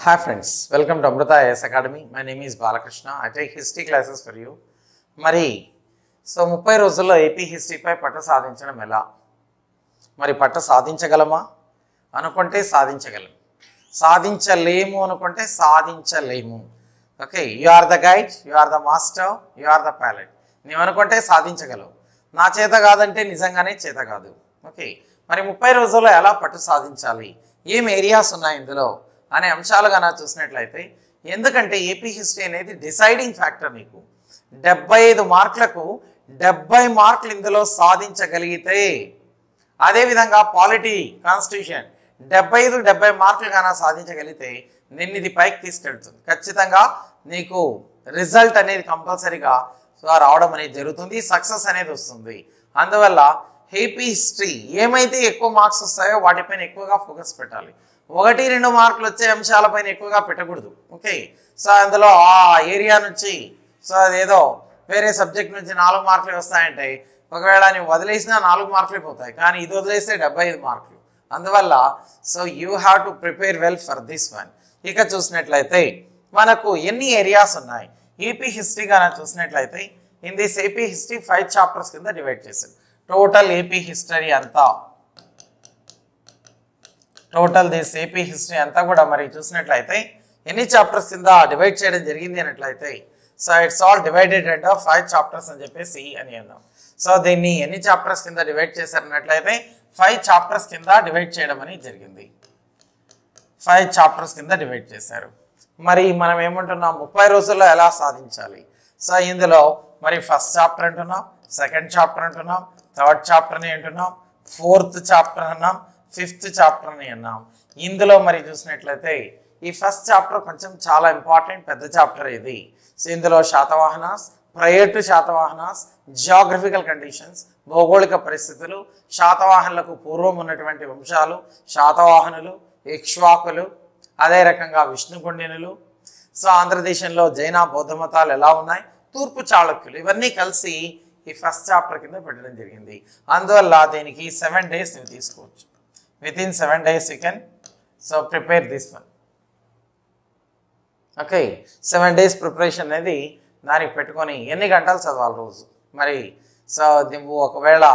Hi friends, welcome to Amrita IS Academy. My name is Balakrishna. I take history classes for you. మరి so ముప్పై రోజుల్లో AP హిస్టరీపై పట్టు సాధించడం ఎలా మరి పట్టు సాధించగలమా అనుకుంటే సాధించగలం సాధించలేము అనుకుంటే సాధించలేము okay you are the guide you are the master you are the pilot నీవు అనుకుంటే సాధించగలవు నా చేత కాదంటే నిజంగానే చేత కాదు ఓకే మరి ముప్పై రోజుల్లో ఎలా పట్టు సాధించాలి ఏం ఏరియాస్ ఉన్నాయి ఇందులో అనే అంశాలుగా నా చూసినట్లయితే ఎందుకంటే ఏపీ హిస్టరీ అనేది డిసైడింగ్ ఫ్యాక్టర్ నీకు డెబ్బై ఐదు మార్కులకు డెబ్బై మార్కులు ఇందులో సాధించగలిగితే అదేవిధంగా పాలిటీ కాన్స్టిట్యూషన్ డెబ్బై ఐదు డెబ్బై మార్కులు గానా సాధించగలిగితే నిన్ను ఇది పైకి తీసుకెళ్తుంది ఖచ్చితంగా నీకు రిజల్ట్ అనేది కంపల్సరీగా రావడం అనేది జరుగుతుంది సక్సెస్ అనేది వస్తుంది అందువల్ల ఏపీ హిస్టరీ ఏమైతే ఎక్కువ మార్క్స్ వస్తాయో వాటిపైన ఎక్కువగా ఫోకస్ పెట్టాలి ఒకటి రెండు మార్కులు వచ్చే అంశాలపైన ఎక్కువగా పెట్టకూడదు ఓకే సో అందులో ఆ ఏరియా నుంచి సో అదేదో వేరే సబ్జెక్ట్ నుంచి నాలుగు మార్కులు వస్తాయంటే ఒకవేళ నువ్వు వదిలేసినా నాలుగు మార్కులు పోతాయి కానీ ఇది వదిలేస్తే డెబ్బై ఐదు మార్కులు అందువల్ల so you have to prepare well for this one ఇక చూసినట్లయితే మనకు ఎన్ని ఏరియాస్ ఉన్నాయి ఏపీ హిస్టరీ కానీ చూసినట్లయితే in this AP history five chapters కింద డివైడ్ చేశారు టోటల్ ఏపీ హిస్టరీ అంతా టోటల్ దిస్ ఏపీ హిస్టరీ అంతా కూడా మరి చూసినట్లయితే ఎన్ని చాప్టర్స్ కింద డివైడ్ చేయడం జరిగింది అన్నట్లయితే so it's all divided and five chapters అని చెప్పేసి అని అన్నాం సో దీన్ని ఎన్ని చాప్టర్స్ కింద డివైడ్ చేశారన్నట్లయితే ఫైవ్ చాప్టర్స్ కింద డివైడ్ చేయడం అని జరిగింది ఫైవ్ చాప్టర్స్ కింద డివైడ్ చేశారు మరి మనం ఏమంటున్నాం ముప్పై రోజుల్లో ఎలా సాధించాలి సో ఇందులో మరి ఫస్ట్ చాప్టర్ అంటున్నాం సెకండ్ చాప్టర్ అంటున్నాం థర్డ్ చాప్టర్ని అంటున్నాం ఫోర్త్ చాప్టర్ అన్నాం ఫిఫ్త్ చాప్టర్ని అన్నాం ఇందులో మరి చూసినట్లయితే ఈ ఫస్ట్ చాప్టర్ కొంచెం చాలా ఇంపార్టెంట్ పెద్ద చాప్టర్ ఇది సో ఇందులో Satavahanas prior to Satavahanas geographical conditions భౌగోళిక పరిస్థితులు శాతవాహనులకు పూర్వం ఉన్నటువంటి వంశాలు శాతవాహనులు ఇక్ష్వాకులు అదే రకంగా విష్ణుకుండినులు సో ఆంధ్రదేశంలో జైన బౌద్ధ మతాలు ఎలా ఉన్నాయి తూర్పు చాళుక్యులు ఇవన్నీ కలిసి ఈ ఫస్ట్ చాప్టర్ కింద పెట్టడం జరిగింది అందువల్ల దీనికి సెవెన్ డేస్ నువ్వు తీసుకోవచ్చు within seven days you can so prepare this one okay seven days preparation అనేది దానికి పెట్టుకొని ఎన్ని గంటలు చదవాలి రోజు మరి సో నువ్వు ఒకవేళ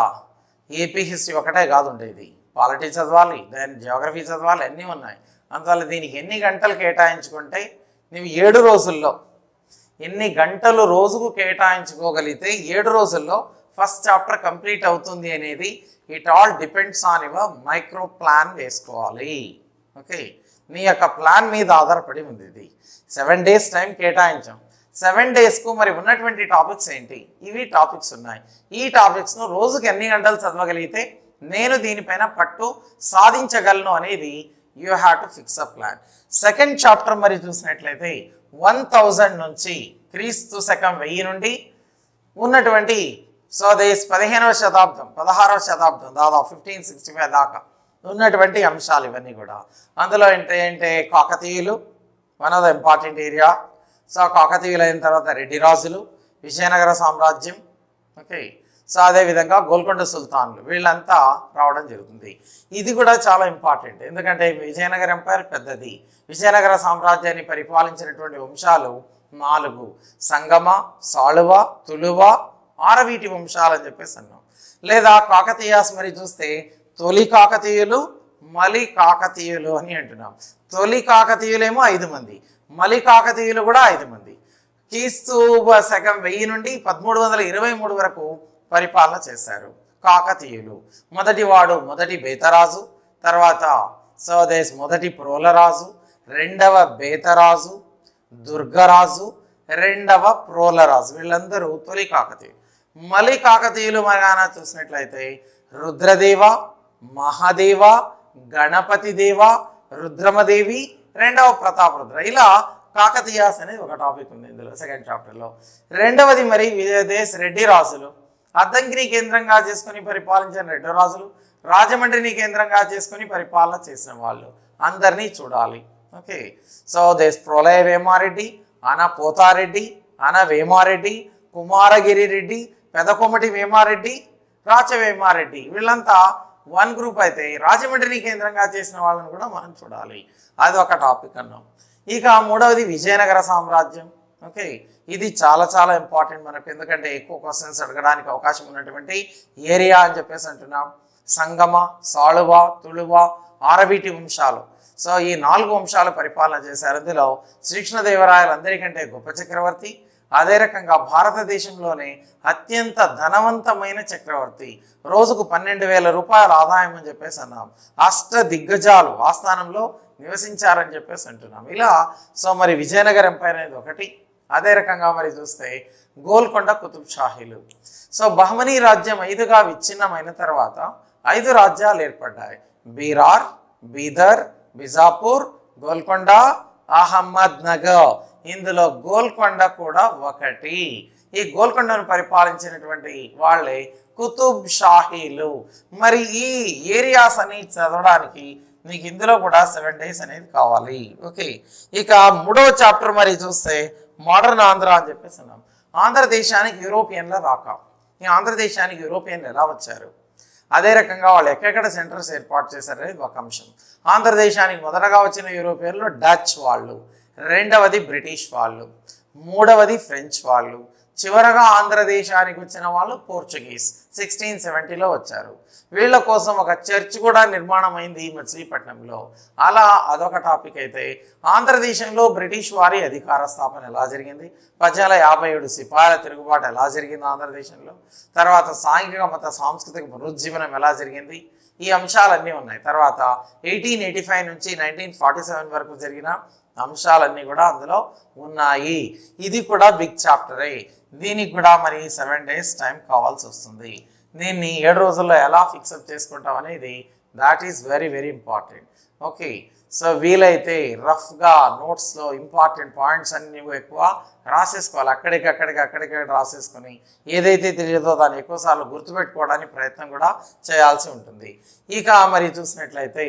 ఏపీ హిస్టరీ ఒకటే కాదు ఉండేది పాలిటీ చదవాలి దెన్ జియోగ్రఫీ చదవాలి అన్నీ ఉన్నాయి అందువల్ల దీనికి ఎన్ని గంటలు కేటాయించుకుంటే నువ్వు ఏడు రోజుల్లో ఎన్ని గంటలు రోజుకు కేటాయించుకోగలిగితే ఏడు రోజుల్లో ఫస్ట్ చాప్టర్ కంప్లీట్ అవుతుంది అనేది it all depends on your micro plan వేసుకోవాలి ఓకే నీ యొక్క ప్లాన్ మీద ఆధారపడి ఉంది ఇది సెవెన్ డేస్ టైం కేటాయించాం సెవెన్ డేస్కు మరి ఉన్నటువంటి టాపిక్స్ ఏంటి ఇవి టాపిక్స్ ఉన్నాయి ఈ టాపిక్స్ను రోజుకి ఎన్ని గంటలు చదవగలిగితే నేను దీనిపైన పట్టు సాధించగలను అనేది you have to fix a plan second chapter మరి చూసినట్లయితే వన్ థౌజండ్ నుంచి క్రీస్తు శకం వెయ్యి నుండి ఉన్నటువంటి సో దేశ్ పదిహేనవ శతాబ్దం పదహారవ శతాబ్దం దాదాపు ఫిఫ్టీన్ సిక్స్టీ ఫైవ్ దాకా ఉన్నటువంటి అంశాలు ఇవన్నీ కూడా అందులో ఏంటి అంటే కాకతీయులు one of the important area so కాకతీయులు అయిన తర్వాత రెడ్డి రాజులు విజయనగర సామ్రాజ్యం ఓకే సో అదేవిధంగా గోల్కొండ సుల్తాన్లు వీళ్ళంతా రావడం జరుగుతుంది ఇది కూడా చాలా ఇంపార్టెంట్ ఎందుకంటే విజయనగర ఎంపైర్ పెద్దది విజయనగర సామ్రాజ్యాన్ని పరిపాలించినటువంటి వంశాలు నాలుగు సంగమ సాళువ తులువ ఆరవీటి వంశాలు అని చెప్పేసి అన్నాం లేదా కాకతీయాస్ మరి చూస్తే తొలి కాకతీయులు మలి కాకతీయులు అని అంటున్నాం తొలి కాకతీయులేమో ఐదు మంది మలి కాకతీయులు కూడా ఐదు మంది క్రీస్తు శకం వెయ్యి నుండి పదమూడు వందల ఇరవై మూడు వరకు పరిపాలన చేశారు కాకతీయులు మొదటివాడు మొదటి బేతరాజు తర్వాత సోదేశ్ మొదటి ప్రోలరాజు రెండవ బేతరాజు దుర్గరాజు రెండవ ప్రోలరాజు వీళ్ళందరూ తొలి కాకతీయులు మలి కాకతీయులు మనగాన చూసినట్లయితే రుద్రదేవ మహాదేవ గణపతి దేవ రుద్రమదేవి రెండవ ప్రతాపరుద్ర ఇలా కాకతీయాస్ అనేది ఒక టాపిక్ ఉంది ఇందులో సెకండ్ చాప్టర్లో రెండవది మరి విజయదేశ్ రెడ్డి రాజులు అద్దంకిని కేంద్రంగా చేసుకుని పరిపాలించిన రెడ్డి రాజులు రాజమండ్రిని కేంద్రంగా చేసుకుని పరిపాలన చేసిన వాళ్ళు అందరినీ చూడాలి ఓకే సో దేశ్ ప్రళయ వేమారెడ్డి అన పోతారెడ్డి అన వేమారెడ్డి కుమారగిరి రెడ్డి పెదకొమటి వేమారెడ్డి రాచ వేమారెడ్డి వీళ్ళంతా వన్ గ్రూప్ అయితే రాజమండ్రిని కేంద్రంగా చేసిన వాళ్ళని కూడా మనం చూడాలి అది ఒక టాపిక్ అన్నాం ఇక మూడవది విజయనగర సామ్రాజ్యం ఓకే ఇది చాలా చాలా ఇంపార్టెంట్ మనకు ఎందుకంటే ఎక్కువ క్వశ్చన్స్ అడగడానికి అవకాశం ఉన్నటువంటి ఏరియా అని చెప్పేసి అంటున్నాం సంగమ సాళువ తుళువ ఆరవీటి వంశాలు సో ఈ నాలుగు వంశాలు పరిపాలన చేశారు ఇందులో శ్రీకృష్ణదేవరాయలు అందరికంటే గొప్ప చక్రవర్తి అదే రకంగా భారతదేశంలోనే అత్యంత ధనవంతమైన చక్రవర్తి రోజుకు పన్నెండు వేల రూపాయల ఆదాయం అని చెప్పేసి అన్నాం అష్ట దిగ్గజాలు ఆస్థానంలో నివసించారని చెప్పేసి అంటున్నాం ఇలా సో మరి విజయనగర ఎంపైర్ అనేది ఒకటి అదే రకంగా మరి చూస్తే గోల్కొండ కుతుబ్ షాహీలు సో బహమనీ రాజ్యం ఐదుగా విచ్ఛిన్నమైన తర్వాత ఐదు రాజ్యాలు ఏర్పడ్డాయి బీరార్ బీదర్ బిజాపూర్ గోల్కొండ అహ్మద్ నగర్ ఇందులో గోల్కొండ కూడా ఒకటి ఈ గోల్కొండను పరిపాలించినటువంటి వాళ్ళే కుతుబ్ షాహీలు మరి ఈ ఏరియాస్ అని చదవడానికి మీకు ఇందులో కూడా సెవెన్ డేస్ అనేది కావాలి ఓకే ఇక మూడవ చాప్టర్ మరి చూస్తే మోడర్న్ ఆంధ్ర అని చెప్పేసి అన్నాం ఆంధ్రదేశానికి యూరోపియన్ల రాక ఈ ఆంధ్రదేశానికి యూరోపియన్లు ఎలా వచ్చారు అదే రకంగా వాళ్ళు ఎక్కడెక్కడ సెంటర్స్ ఏర్పాటు చేశారు అనేది ఒక అంశం ఆంధ్రదేశానికి మొదటగా వచ్చిన యూరోపియన్లు డచ్ వాళ్ళు రెండవది బ్రిటిష్ వాళ్ళు మూడవది ఫ్రెంచ్ వాళ్ళు చివరగా ఆంధ్రదేశానికి వచ్చిన వాళ్ళు పోర్చుగీస్ సిక్స్టీన్ సెవెంటీలో వచ్చారు వీళ్ళ కోసం ఒక చర్చ్ కూడా నిర్మాణం అయింది ఈ మచిలీపట్నంలో అలా అదొక టాపిక్ అయితే ఆంధ్రదేశంలో బ్రిటిష్ వారి అధికార స్థాపన ఎలా జరిగింది పద్దెనిమిది యాభై ఏడు సిపాయిల తిరుగుబాటు ఎలా జరిగింది ఆంధ్రదేశంలో తర్వాత సాంఘిక మత సాంస్కృతిక పునరుజ్జీవనం ఎలా జరిగింది ఈ అంశాలన్నీ ఉన్నాయి తర్వాత ఎయిటీన్ ఎయిటీ ఫైవ్ నుంచి నైన్టీన్ ఫార్టీ సెవెన్ వరకు జరిగిన అంశాలన్నీ కూడా అందులో ఉన్నాయి ఇది కూడా బిగ్ చాప్టరే దీనికి కూడా మరి సెవెన్ డేస్ టైం కావాల్సి వస్తుంది దీన్ని ఏడు రోజుల్లో ఎలా ఫిక్సప్ చేసుకుంటాం అనేది that is very very important okay so వీలైతే రఫ్గా నోట్స్లో ఇంపార్టెంట్ పాయింట్స్ అన్ని నువ్వు ఎక్కువ రాసేసుకోవాలి అక్కడికి అక్కడికి అక్కడికి రాసేసుకొని ఏదైతే తెలియదో దాన్ని ఎక్కువసార్లు గుర్తుపెట్టుకోవడానికి ప్రయత్నం కూడా చేయాల్సి ఉంటుంది ఇక మరి చూసినట్లయితే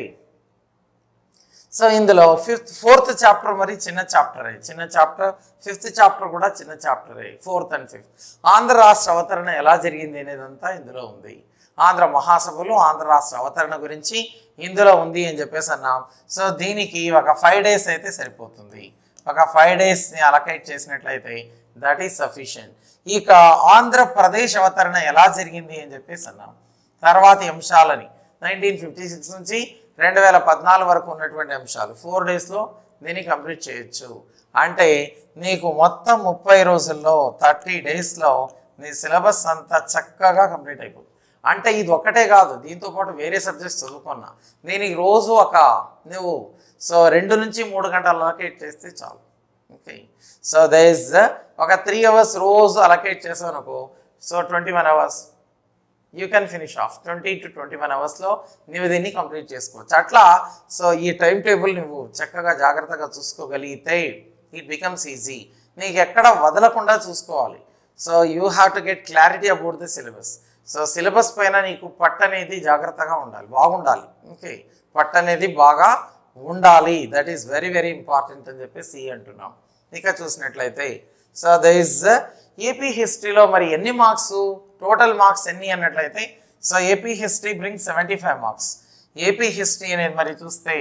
సో ఇందులో ఫిఫ్త్ ఫోర్త్ చాప్టర్ మరి చిన్న చాప్టరే చిన్న చాప్టర్ ఫిఫ్త్ చాప్టర్ కూడా చిన్న చాప్టరే ఫోర్త్ అండ్ ఫిఫ్త్ ఆంధ్ర రాష్ట్ర అవతరణ ఎలా జరిగింది అనేదంతా ఇందులో ఉంది ఆంధ్ర మహాసభలు ఆంధ్ర రాష్ట్ర అవతరణ గురించి ఇందులో ఉంది అని చెప్పేసి అన్నాం సో దీనికి ఒక ఫైవ్ డేస్ అయితే సరిపోతుంది ఒక ఫైవ్ డేస్ని అలకేట్ చేసినట్లయితే దట్ ఈస్ సఫిషియంట్ ఇక ఆంధ్రప్రదేశ్ అవతరణ ఎలా జరిగింది అని చెప్పేసి అన్నాం తర్వాతి అంశాలని నైన్టీన్ ఫిఫ్టీ సిక్స్ నుంచి రెండు వేల పద్నాలుగు వరకు ఉన్నటువంటి అంశాలు ఫోర్ డేస్లో దీన్ని కంప్లీట్ చేయొచ్చు అంటే నీకు మొత్తం ముప్పై రోజుల్లో థర్టీ డేస్లో నీ సిలబస్ అంతా చక్కగా కంప్లీట్ అయిపోతుంది అంటే ఇది ఒక్కటే కాదు దీంతో పాటు వేరే సబ్జెక్ట్స్ చదువుకున్నా దీనికి రోజు ఒక నువ్వు సో రెండు నుంచి మూడు గంటలు అలకేట్ చేస్తే చాలు ఓకే సో దే ఇస్ ఒక త్రీ అవర్స్ రోజు అలకేట్ చేసావు అనుకో so twenty one hours you can finish off twenty two twenty one అవర్స్లో నువ్వు దీన్ని కంప్లీట్ చేసుకోవచ్చు అట్లా సో ఈ టైం టేబుల్ నువ్వు చక్కగా జాగ్రత్తగా చూసుకోగలిగితే ఇట్ బికమ్స్ ఈజీ నీకు ఎక్కడ వదలకుండా చూసుకోవాలి so you have to get clarity about the syllabus so syllabus పైన నీకు పట్టు అనేది జాగ్రత్తగా ఉండాలి బాగుండాలి ఓకే పట్టు అనేది బాగా ఉండాలి that is very very important అని చెప్పేసి అంటున్నాం ఇక చూసినట్లయితే సో ద ఇస్ ఏపీ హిస్టరీలో మరి ఎన్ని మార్క్స్ టోటల్ మార్క్స్ ఎన్ని అన్నట్లయితే so AP history bring seventy five marks AP history అనేది మరి చూస్తే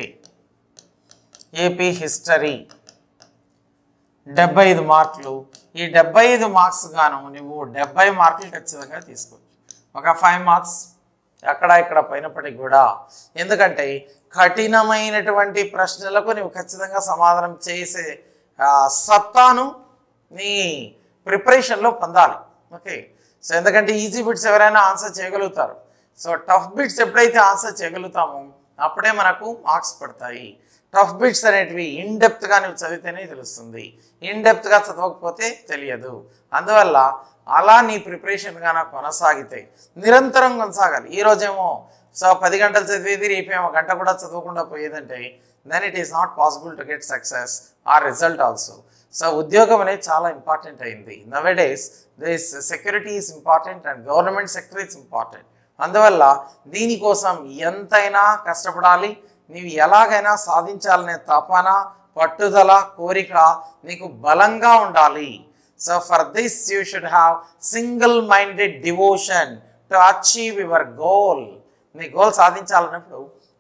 ఏపీ హిస్టరీ డెబ్బై ఐదు మార్కులు ఈ డెబ్బై ఐదు మార్క్స్ గాను నువ్వు డెబ్బై మార్కులు ఖచ్చితంగా తీసుకోవచ్చు ఒక ఫైవ్ మార్క్స్ అక్కడ ఇక్కడ పోయినప్పటికి కూడా ఎందుకంటే కఠినమైనటువంటి ప్రశ్నలకు నువ్వు ఖచ్చితంగా సమాధానం చేసే ఆ, సత్తాను నీ ప్రిపరేషన్లో పొందాలి ఓకే సో ఎందుకంటే ఈజీ బిట్స్ ఎవరైనా ఆన్సర్ చేయగలుగుతారు సో టఫ్ బిట్స్ ఎప్పుడైతే ఆన్సర్ చేయగలుగుతామో అప్పుడే మనకు మార్క్స్ పడతాయి టఫ్ బిట్స్ అనేటివి ఇన్ డెప్త్గా నువ్వు చదివితేనే తెలుస్తుంది ఇన్ డెప్త్గా చదవకపోతే తెలియదు అందువల్ల అలా నీ ప్రిపరేషన్ గాన కొనసాగితే నిరంతరం కొనసాగాలి ఈ రోజేమో సో పది గంటలు చదివేది రేపేమో గంట కూడా చదవకుండా పోయేదంటే then it is not possible to get success or result also so ఉద్యోగం అనేది చాలా ఇంపార్టెంట్ అయింది nowadays this security is important and government sector is important అందువల్ల దీనికోసం ఎంతైనా కష్టపడాలి నీవు ఎలాగైనా సాధించాలనే తపన పట్టుదల కోరిక నీకు బలంగా ఉండాలి so for this you should have single minded devotion to achieve your goal నీ గోల్ సాధించాలన్నప్పుడు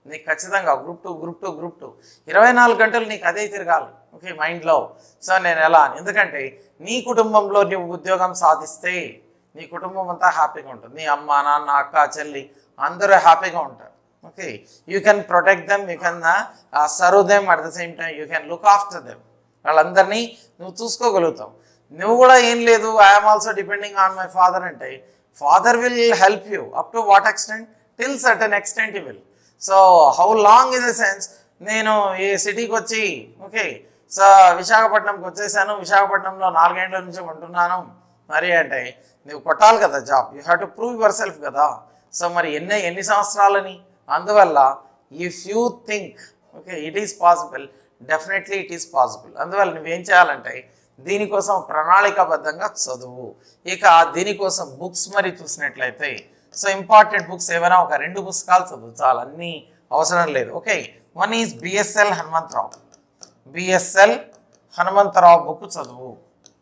నీకు ఖచ్చితంగా group two group two group two ఇరవై నాలుగు గంటలు నీకు అదే తిరగాలి ఓకే మైండ్లో సో నేను ఎలా అని ఎందుకంటే నీ కుటుంబంలో నువ్వు ఉద్యోగం సాధిస్తే నీ కుటుంబం అంతా హ్యాపీగా ఉంటుంది నీ అమ్మ నాన్న అక్క చెల్లి అందరూ హ్యాపీగా ఉంటారు okay you can protect them you can serve them at the same time you can look after them వాళ్ళందరినీ నువ్వు చూసుకోగలుగుతావు నువ్వు కూడా ఏం లేదు I'm also depending on my father అంటే father will help you up to what extent till certain extent he will so how long in the sense నేను ఈ సిటీకి వచ్చి ఓకే సో విశాఖపట్నంకి వచ్చేసాను విశాఖపట్నంలో నాలుగేండ్ల నుంచి ఉంటున్నాను మరి అంటే నువ్వు కొట్టాలి కదా job you have to prove yourself కదా సో మరి ఎన్ని ఎన్ని సంవత్సరాలని అందువల్ల if you think okay it is possible definitely it is possible అందువల్ల నువ్వేం చేయాలంటే దీనికోసం ప్రణాళికాబద్ధంగా చదువు ఇక దీనికోసం బుక్స్ మరి చూసినట్లయితే సో ఇంపార్టెంట్ బుక్స్ ఏమైనా ఒక రెండు పుస్తకాలు చదువు చాలు అన్నీ అవసరం లేదు okay one is BSL Hanumantha Rao BSL Hanumantha Rao book చదువు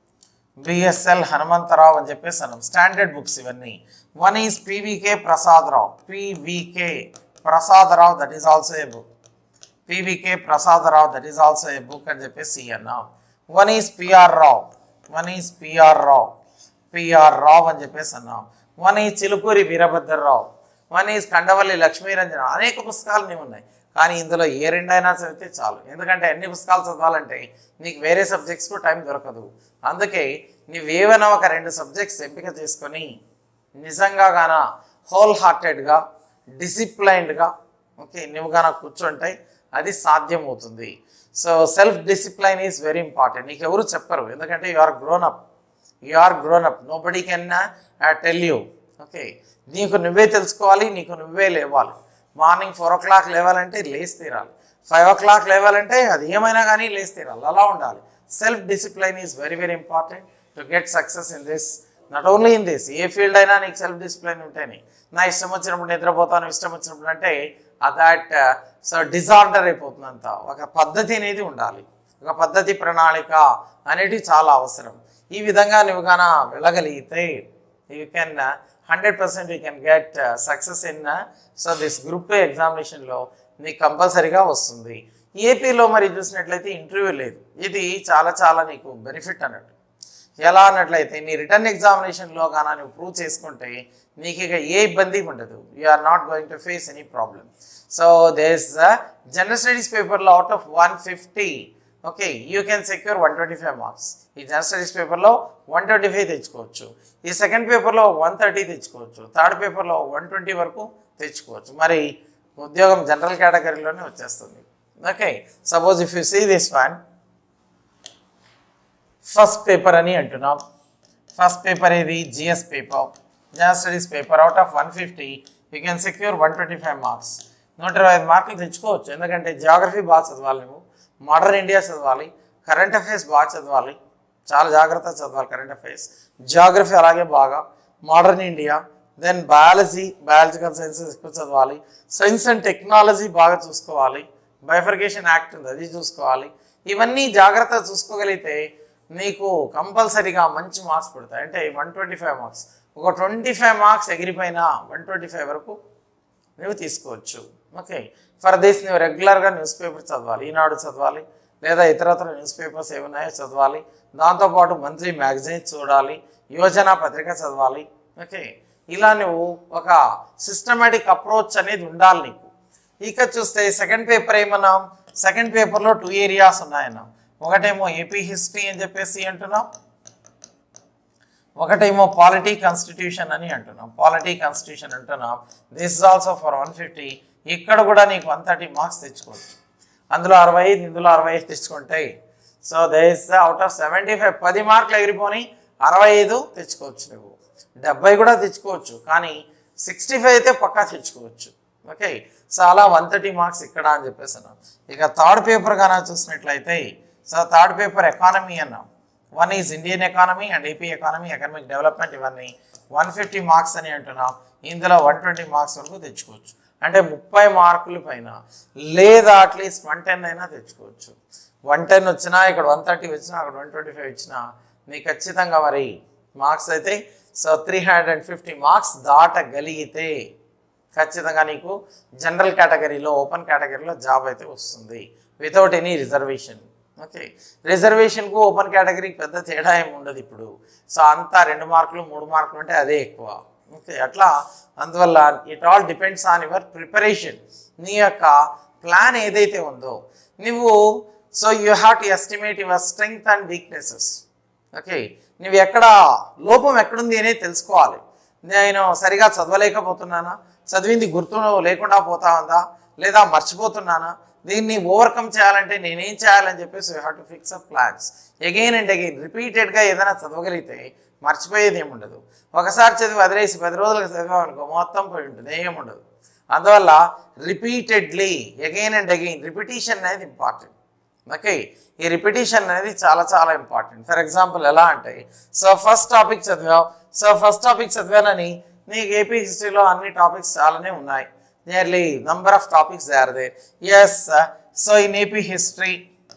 బిఎస్ఎల్ హనుమంతరావు అని చెప్పేసి అన్నాం స్టాండర్డ్ బుక్స్ ఇవన్నీ one is PVK Prasada Rao PVK Prasada Rao that is also a book PVK Prasada Rao that is also a book అని చెప్పేసి అన్నాం one is PR Rao one is PR Rao PR Rao అని చెప్పేసి అన్నాం one is Chilukuri Veerabhadra Rao one is Kandavalli Lakshmi Ranjana అనేక పుస్తకాలు నీవు ఉన్నాయి కానీ ఇందులో ఏ రెండైనా చదివితే చాలు ఎందుకంటే అన్ని పుస్తకాలు చదవాలంటే నీకు వేరే సబ్జెక్ట్స్కు టైం దొరకదు అందుకే నీవేమైనా ఒక రెండు సబ్జెక్ట్స్ ఎంపిక చేసుకొని నిజంగా గాన హోల్ హార్టెడ్గా డిసిప్లైన్డ్గా ఓకే నువ్వు గాన కూర్చుంటే అది సాధ్యమవుతుంది so self discipline is very important నీకు ఎవరు చెప్పరు ఎందుకంటే you are grown up you are grown up nobody can tell you okay నీకు నువ్వే తెలుసుకోవాలి నీకు నువ్వే లేవాలి మార్నింగ్ ఫోర్ ఓ క్లాక్ లేవాలంటే లేచి తీరాలి ఫైవ్ ఓ క్లాక్ లేవాలంటే అది ఏమైనా కానీ లేచి తీరాలి అలా ఉండాలి self discipline is very very important to get success in this not only in this a field అయినా నీకు సెల్ఫ్ డిసిప్లైన్ ఉంటేనే నా ఇష్టం వచ్చినప్పుడు నిద్రపోతాను ఇష్టం వచ్చినప్పుడు అంటే దట్ సో డిజార్డర్ అయిపోతుంది అంతా ఒక పద్ధతి అనేది ఉండాలి ఒక పద్ధతి ప్రణాళిక అనేది చాలా అవసరం ఈ విధంగా నువ్వు గాన వెళ్ళగలిగితే you can hundred percent you can get success in so this group two ఎగ్జామినేషన్లో నీకు కంపల్సరీగా వస్తుంది ఏపీలో మరి చూసినట్లయితే ఇంటర్వ్యూ లేదు ఇది చాలా చాలా నీకు బెనిఫిట్ అన్నట్టు ఎలా అన్నట్లయితే నీ రిటర్న్ ఎగ్జామినేషన్లో కానీ నువ్వు ప్రూవ్ చేసుకుంటే నీకు ఇక ఏ ఇబ్బంది ఉండదు you are not going to face any problem so these general studies పేపర్లో out of one fifty okay you can secure one twenty five marks ఈ జనరల్ స్టడీస్ పేపర్లో వన్ ట్వంటీ ఫైవ్ తెచ్చుకోవచ్చు ఈ సెకండ్ పేపర్లో వన్ థర్టీ తెచ్చుకోవచ్చు third పేపర్లో one twenty వరకు తెచ్చుకోవచ్చు మరి ఉద్యోగం జనరల్ కేటగిరీలోనే వచ్చేస్తుంది okay suppose if you see this one first paper అని అంటున్నాం ఫస్ట్ పేపర్ ఏది GS paper general studies paper out of one fifty you can secure one twenty five marks నూట ఇరవై ఐదు మార్కులు తెచ్చుకోవచ్చు ఎందుకంటే జియోగ్రఫీ బాగా చదవాలి నువ్వు మోడర్న్ ఇండియా చదవాలి కరెంట్ అఫైర్స్ బాగా చదవాలి చాలా జాగ్రత్తగా చదవాలి కరెంట్ అఫైర్స్ జియోగ్రఫీ అలాగే బాగా modern India then biology biological sciences ఎక్కువ చదవాలి సైన్స్ అండ్ టెక్నాలజీ బాగా చూసుకోవాలి బైఫర్గేషన్ యాక్ట్ ఉంది అది చూసుకోవాలి ఇవన్నీ జాగ్రత్తగా చూసుకోగలిగితే నీకు కంపల్సరీగా మంచి మార్క్స్ పడతాయి అంటే వన్ ట్వంటీ ఫైవ్ మార్క్స్ ఒక ట్వంటీ ఫైవ్ మార్క్స్ ఎగిరిపోయినా వన్ ట్వంటీ ఫైవ్ వరకు నువ్వు తీసుకోవచ్చు ఓకే ఫర్ దిస్ నువ్వు రెగ్యులర్గా న్యూస్ పేపర్ చదవాలి ఈనాడు చదవాలి లేదా ఇతరత్ర న్యూస్ పేపర్స్ ఏమున్నాయో చదవాలి దాంతోపాటు మంత్లీ మ్యాగజైన్స్ చూడాలి యోజన పత్రిక చదవాలి ఓకే ఇలా నువ్వు ఒక సిస్టమేటిక్ అప్రోచ్ అనేది ఉండాలి నీకు ఇక చూస్తే సెకండ్ పేపర్ ఏమన్నాం సెకండ్ పేపర్లో టూ ఏరియాస్ ఉన్నాయన్నాం ఒకటేమో ఏపీ హిస్టరీ అని చెప్పేసి అంటున్నాం ఒకటేమో పాలిటీ కాన్స్టిట్యూషన్ అని అంటున్నాం పాలిటీ కాన్స్టిట్యూషన్ అంటున్నాం this is also for one fifty ఇక్కడ కూడా నీకు వన్ థర్టీ మార్క్స్ తెచ్చుకోవచ్చు అందులో అరవై ఐదు ఇందులో అరవై ఐదు తెచ్చుకుంటే so these out of seventy five పది మార్కులు ఎగిరిపోని అరవై ఐదు తెచ్చుకోవచ్చు నువ్వు డెబ్బై కూడా తెచ్చుకోవచ్చు కానీ సిక్స్టీ ఫైవ్ అయితే పక్కా తెచ్చుకోవచ్చు ఓకే సో అలా వన్ థర్టీ మార్క్స్ ఇక్కడ అని చెప్పేసి అన్నాం ఇక థర్డ్ పేపర్ కానీ చూసినట్లయితే సో థర్డ్ పేపర్ ఎకానమీ అన్నాం one is Indian economy and AP economy economic development ఇవన్నీ వన్ ఫిఫ్టీ మార్క్స్ అని అంటున్నాం ఇందులో వన్ ట్వంటీ మార్క్స్ వరకు తెచ్చుకోవచ్చు అంటే ముప్పై మార్కుల పైన లేదా అట్లీస్ట్ వన్ టెన్ అయినా తెచ్చుకోవచ్చు వన్ టెన్ వచ్చినా ఇక్కడ వన్ థర్టీ వచ్చినా అక్కడ వన్ ట్వంటీ ఫైవ్ వచ్చినా నీకు ఖచ్చితంగా మరి మార్క్స్ అయితే so three hundred and fifty marks దాటగలిగితే ఖచ్చితంగా నీకు జనరల్ కేటగిరీలో ఓపెన్ కేటగిరీలో జాబ్ అయితే వస్తుంది వితౌట్ ఎనీ రిజర్వేషన్ ఓకే రిజర్వేషన్కు ఓపెన్ కేటగిరీకి పెద్ద తేడా ఏమి ఉండదు ఇప్పుడు సో అంతా రెండు మార్కులు మూడు మార్కులు ఉంటే అదే ఎక్కువ ఓకే అట్లా అందువల్ల it all depends on your preparation నీ యొక్క ప్లాన్ ఏదైతే ఉందో నువ్వు so you have to estimate your strength and weaknesses okay నువ్వు ఎక్కడ లోపం ఎక్కడుంది అనేది తెలుసుకోవాలి నేను సరిగా చదవలేకపోతున్నానా చదివింది గుర్తు లేకుండా పోతా ఉందా లేదా మర్చిపోతున్నానా దీన్ని ఓవర్కమ్ చేయాలంటే నేనేం చేయాలని చెప్పేసి you have to fix up plans again and again రిపీటెడ్గా ఏదైనా చదవగలిగితే మర్చిపోయేది ఏముండదు ఒకసారి చదివి వదిలేసి పది రోజులకు చదివామనుకో మొత్తం పోయి ఉంటుంది ఏముండదు అందువల్ల repeatedly again and again repetition అనేది ఇంపార్టెంట్ ఓకే ఈ రిపిటీషన్ అనేది చాలా చాలా ఇంపార్టెంట్ ఫర్ ఎగ్జాంపుల్ ఎలా అంటే సో ఫస్ట్ టాపిక్ చదివావు సో ఫస్ట్ టాపిక్ చదివానని నీకు ఏపీ హిస్టరీలో అన్ని టాపిక్స్ చాలానే ఉన్నాయి nearly number of topics they are they yes so in AP history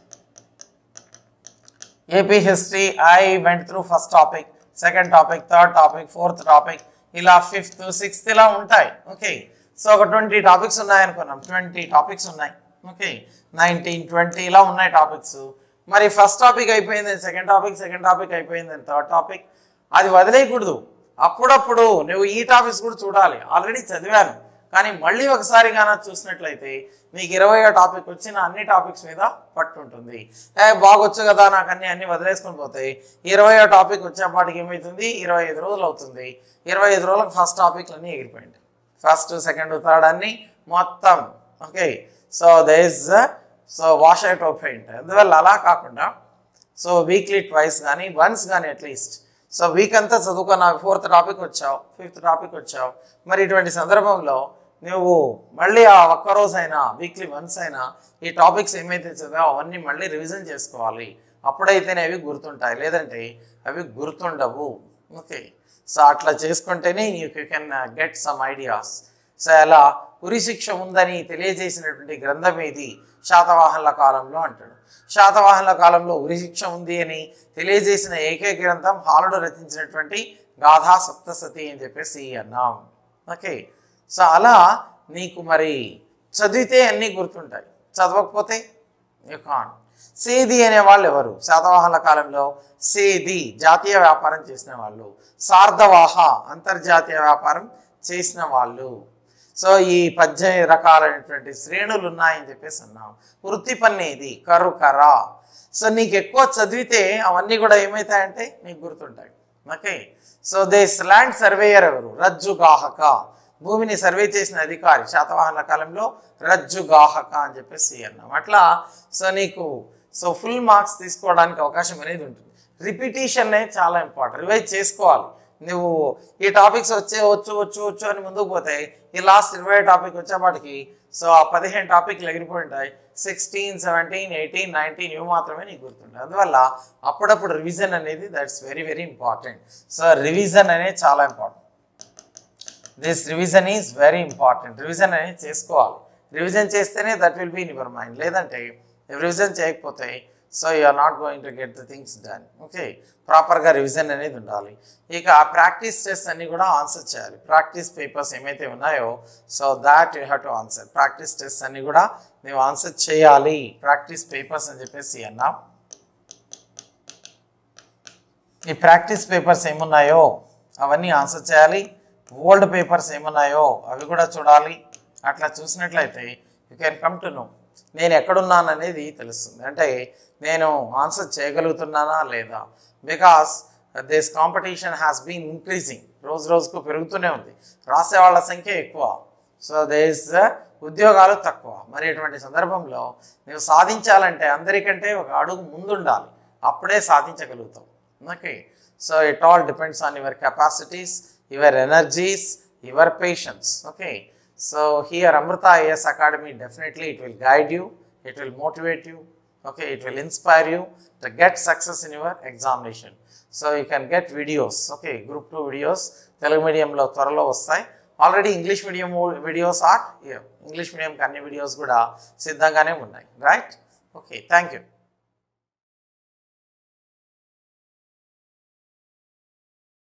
AP history I went through first topic second topic third topic fourth topic ఇలా fifth sixth ఇలా ఉంటాయి okay so ఒక twenty topics ఉన్నాయి అనుకున్నాం twenty topics ఉన్నాయి okay nineteen twenty ఇలా ఉన్నాయి topics మరి ఫస్ట్ టాపిక్ అయిపోయింది సెకండ్ టాపిక్ సెకండ్ టాపిక్ అయిపోయింది థర్డ్ టాపిక్ అది వదిలేయకూడదు అప్పుడప్పుడు నువ్వు ఈ టాపిక్స్ కూడా చూడాలి ఆల్రెడీ చదివాను కానీ మళ్ళీ ఒకసారి కానీ చూసినట్లయితే మీకు ఇరవయో టాపిక్ వచ్చిన అన్ని టాపిక్స్ మీద పట్టు ఉంటుంది ఏ బాగొచ్చు కదా నాకు అన్ని అన్ని వదిలేసుకొని పోతాయి ఇరవయో టాపిక్ వచ్చేపాటికి ఏమవుతుంది ఇరవై ఐదు రోజులు అవుతుంది ఇరవై ఐదు రోజులకు ఫస్ట్ టాపిక్లు అన్నీ ఎగిరిపోయింది ఫస్ట్ సెకండ్ థర్డ్ అన్ని మొత్తం okay so thus so wash out of paint అందువల్ల అలా కాకుండా సో వీక్లీ ట్వైస్ కానీ వన్స్ కానీ అట్లీస్ట్ సో వీక్ అంతా చదువుకున్న ఫోర్త్ టాపిక్ వచ్చావు ఫిఫ్త్ టాపిక్ వచ్చావు మరి ఇటువంటి సందర్భంలో నువ్వు మళ్ళీ ఆ ఒక్కరోజైనా వీక్లీ వన్స్ అయినా ఈ టాపిక్స్ ఏమైతే చదివావు అవన్నీ మళ్ళీ రివిజన్ చేసుకోవాలి అప్పుడైతేనే అవి గుర్తుంటాయి లేదంటే అవి గుర్తుండవు ఓకే సో అట్లా చేసుకుంటేనే you can get some ideas so అలా ఉరి శిక్ష ఉందని తెలియజేసినటువంటి గ్రంథం ఏది శాతవాహనుల కాలంలో అంటాడు శాతవాహనుల కాలంలో ఉరి శిక్ష ఉంది అని తెలియజేసిన ఏకైక గ్రంథం హాలుడు రచించినటువంటి గాథా సప్తసతి అని చెప్పేసి అన్నాం ఓకే సో అలా నీకు మరి చదివితే అన్నీ గుర్తుంటాయి చదవకపోతే యూ కాన్ సేది అనే వాళ్ళు ఎవరు శాతవాహనుల కాలంలో సేది జాతీయ వ్యాపారం చేసిన వాళ్ళు సార్ధవాహ అంతర్జాతీయ వ్యాపారం చేసిన వాళ్ళు సో ఈ పద్దెనిమిది రకాలైనటువంటి శ్రేణులు ఉన్నాయని చెప్పేసి అన్నాం వృత్తి పని ఇది కరు కర సో నీకు ఎక్కువ చదివితే అవన్నీ కూడా ఏమవుతాయంటే నీకు గుర్తుంటాయి okay so these land surveyor ఎవరు రజ్జుగాహక భూమిని సర్వే చేసిన అధికారి శాతవాహన కాలంలో రజ్జుగాహక అని చెప్పేసి అన్నాం అట్లా సో నీకు సో ఫుల్ మార్క్స్ తీసుకోవడానికి అవకాశం అనేది ఉంటుంది రిపిటీషన్ అనేది చాలా ఇంపార్టెంట్ రివైజ్ చేసుకోవాలి నువ్వు ఈ టాపిక్స్ వచ్చే వచ్చు వచ్చు వచ్చు అని ముందుకు పోతే ఈ లాస్ట్ ఇరవై టాపిక్ వచ్చేపాటికి సో ఆ పదిహేను టాపిక్లు ఎగిరిపోయి ఉంటాయి సిక్స్టీన్ సెవెంటీన్ ఎయిటీన్ నైన్టీన్ ఇవి మాత్రమే నీకు గుర్తుంటాయి అందువల్ల అప్పుడప్పుడు రివిజన్ అనేది that's very very important so revision అనేది చాలా important this revision is very important revision అనేది చేసుకోవాలి రివిజన్ చేస్తేనే that will be in your mind లేదంటే రివిజన్ చేయకపోతే so you are not going to get the things done okay ప్రాపర్గా revision అనేది ఉండాలి ఇక ఆ ప్రాక్టీస్ టెస్ట్ అన్ని కూడా ఆన్సర్ చేయాలి ప్రాక్టీస్ పేపర్స్ ఏమైతే ఉన్నాయో so that you have to answer practice test అన్ని కూడా మేము ఆన్సర్ చేయాలి ప్రాక్టీస్ పేపర్స్ అని చెప్పేసి అన్నాం ఈ ప్రాక్టీస్ పేపర్స్ ఏమున్నాయో అవన్నీ ఆన్సర్ చేయాలి ఓల్డ్ పేపర్స్ ఏమున్నాయో అవి కూడా చూడాలి అట్లా చూసినట్లయితే you can come to know నేను ఎక్కడున్నాను అనేది తెలుస్తుంది అంటే నేను ఆన్సర్ చేయగలుగుతున్నానా లేదా because this competition has been increasing రోజు రోజుకు పెరుగుతూనే ఉంది రాసే వాళ్ళ సంఖ్య ఎక్కువ సో దేస్ ఉద్యోగాలు తక్కువ మరి ఇటువంటి సందర్భంలో నువ్వు సాధించాలంటే అందరికంటే ఒక అడుగు ముందుండాలి అప్పుడే సాధించగలుగుతావు okay so it all depends on your capacities your energies your patience okay so here Amrita IAS academy definitely it will guide you it will motivate you okay it will inspire you to get success in your examination so you can get videos okay group two videos Telugu మీడియంలో త్వరలో వస్తాయి already English medium videos or English మీడియంకి అన్ని videos కూడా సిద్ధంగానే ఉన్నాయి right okay thank you